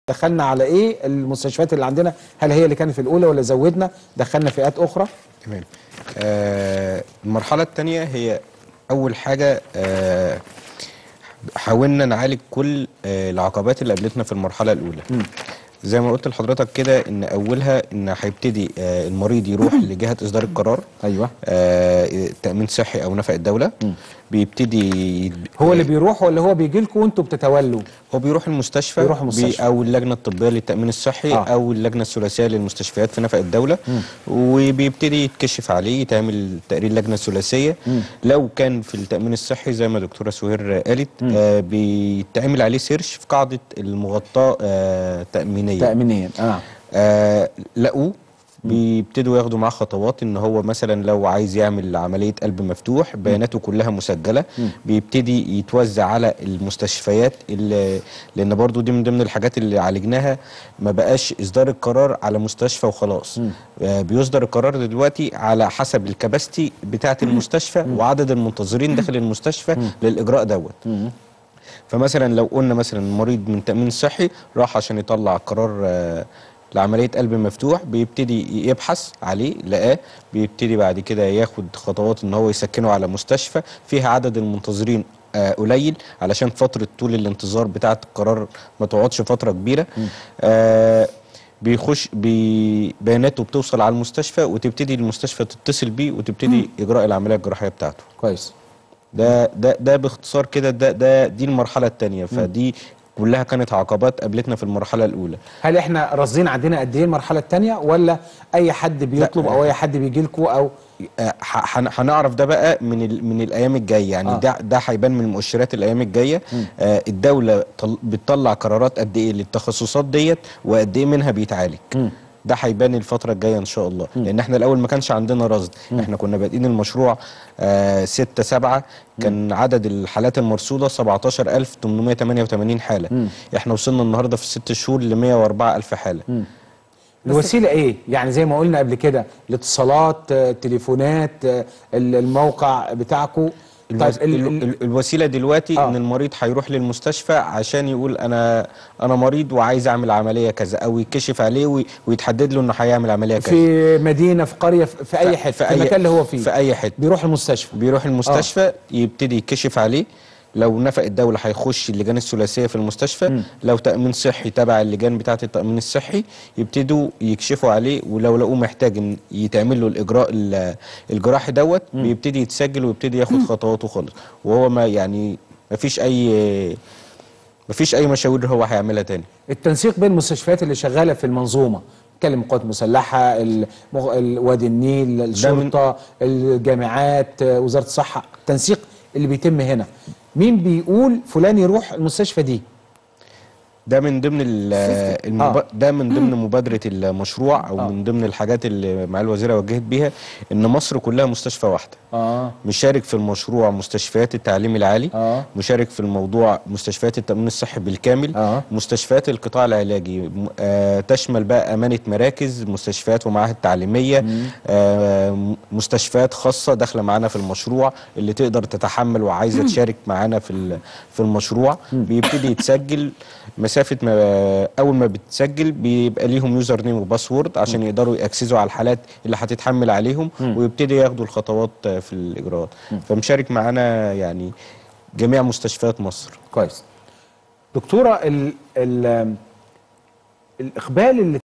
دخلنا على ايه المستشفيات اللي عندنا هل هي اللي كانت في الاولى ولا زودنا دخلنا فئات اخرى تمام آه المرحله الثانيه هي اول حاجه آه حاولنا نعالج كل آه العقبات اللي قابلتنا في المرحله الاولى زي ما قلت لحضرتك كده ان اولها ان هيبتدي آه المريض يروح لجهه اصدار القرار ايوه آه تامين صحي او نفق الدوله بيبتدي هو اللي بيروح ولا هو بيجي لكم وانتوا بتتولوا هو بيروح المستشفى بيروح المستشفى. بي او اللجنه الطبيه للتامين الصحي آه. آه. او اللجنه الثلاثيه للمستشفيات في نفق الدوله وبيبتدي يتكشف عليه يتعمل تقرير لجنه ثلاثيه لو كان في التامين الصحي زي ما دكتوره سهير قالت آه بيتعمل عليه سيرش في قاعده المغطاه آه تامينيه تامينيا اه آه لقوه بيبتدوا ياخدوا معاه خطوات ان هو مثلا لو عايز يعمل عمليه قلب مفتوح بياناته كلها مسجله بيبتدي يتوزع على المستشفيات اللي لان برضو دي من ضمن الحاجات اللي عالجناها ما بقاش اصدار القرار على مستشفى وخلاص آه بيصدر القرار دلوقتي على حسب الكباستي بتاعه المستشفى وعدد المنتظرين داخل المستشفى للاجراء دوت فمثلا لو قلنا مثلا مريض من التامين الصحي راح عشان يطلع قرار آه، لعمليه قلب مفتوح بيبتدي يبحث عليه لقاه بيبتدي بعد كده ياخد خطوات ان هو يسكنه على مستشفى فيها عدد المنتظرين آه، قليل علشان فتره طول الانتظار بتاعه القرار ما تقعدش فتره كبيره آه بيخش بي- بياناته بتوصل على المستشفى وتبتدي المستشفى تتصل بيه وتبتدي اجراء العمليه الجراحيه بتاعته كويس ده ده ده باختصار كده ده ده دي المرحله الثانيه فدي كلها كانت عقبات قابلتنا في المرحله الاولى هل احنا راصدين عندنا قد ايه المرحله الثانيه ولا اي حد بيطلب لا. او اي حد بيجي لكم او آه، ح- هن- هنعرف ده بقى من ال من الايام الجايه يعني آه. آه. ده ده هيبان من مؤشرات الايام الجايه آه الدوله طل بتطلع قرارات قد ايه للتخصصات ديت وقد ايه منها بيتعالج ده هيبان الفترة الجاية إن شاء الله لأن احنا الأول ما كانش عندنا رصد احنا كنا بادئين المشروع آه ستة سبعة كان عدد الحالات المرصودة 17888 حالة احنا وصلنا النهاردة في الست شهور ل 104000 حالة الوسيله ايه يعني زي ما قلنا قبل كده الاتصالات آه، التليفونات آه، ال- الموقع بتاعكم طيب الوس... ال- ال... ال- ال... الوسيله دلوقتي آه. آه. ان المريض هيروح للمستشفى عشان يقول انا انا مريض وعايز اعمل عمليه كذا او يتكشف عليه وي... ويتحدد له انه هيعمل عمليه كذا في مدينه في قريه في في اي حته في, المكان اللي هو فيه في اي حته بيروح المستشفى بيروح المستشفى آه. يبتدي يتكشف عليه لو نفق الدولة هيخش اللجان الثلاثية في المستشفى م. لو تأمين صحي تبع اللجان بتاعة التأمين الصحي يبتدوا يكشفوا عليه ولو لقوه محتاج ان يتعمل له الإجراء ال- الجراحي دوت بيبتدي يتسجل ويبتدي ياخد خطواته خالص وهو ما يعني ما فيش أي ما فيش أي مشاوير هو هيعملها تاني التنسيق بين المستشفيات اللي شغاله في المنظومه نتكلم قوات مسلحه المغ... ال- وادي النيل الشرطه الجامعات آه، وزاره الصحه التنسيق اللي بيتم هنا مين بيقول فلان يروح المستشفى دي ده من ضمن ال- المب... آه. ده من ضمن مبادره المشروع او آه. من ضمن الحاجات اللي مع الوزيره وجهت بيها ان مصر كلها مستشفى واحده اه مشارك في المشروع مستشفيات التعليم العالي آه. مشارك في الموضوع مستشفيات التأمين الصحي بالكامل آه. مستشفيات القطاع العلاجي م- آه تشمل بقى أمانة مراكز مستشفيات ومعاهد تعليمية آه م- مستشفيات خاصة داخلة معانا في المشروع اللي تقدر تتحمل وعايزة تشارك معانا في ال- في المشروع بيبتدي يتسجل مسافة ما أول ما بتسجل بيبقى ليهم يوزر نيم وباسورد عشان يقدروا يأكسسوا على الحالات اللي هتتحمل عليهم ويبتدي ياخدوا الخطوات آه، في الإجراءات فمشارك معانا يعني جميع مستشفيات مصر كويس دكتوره ال... ال... الاقبال اللي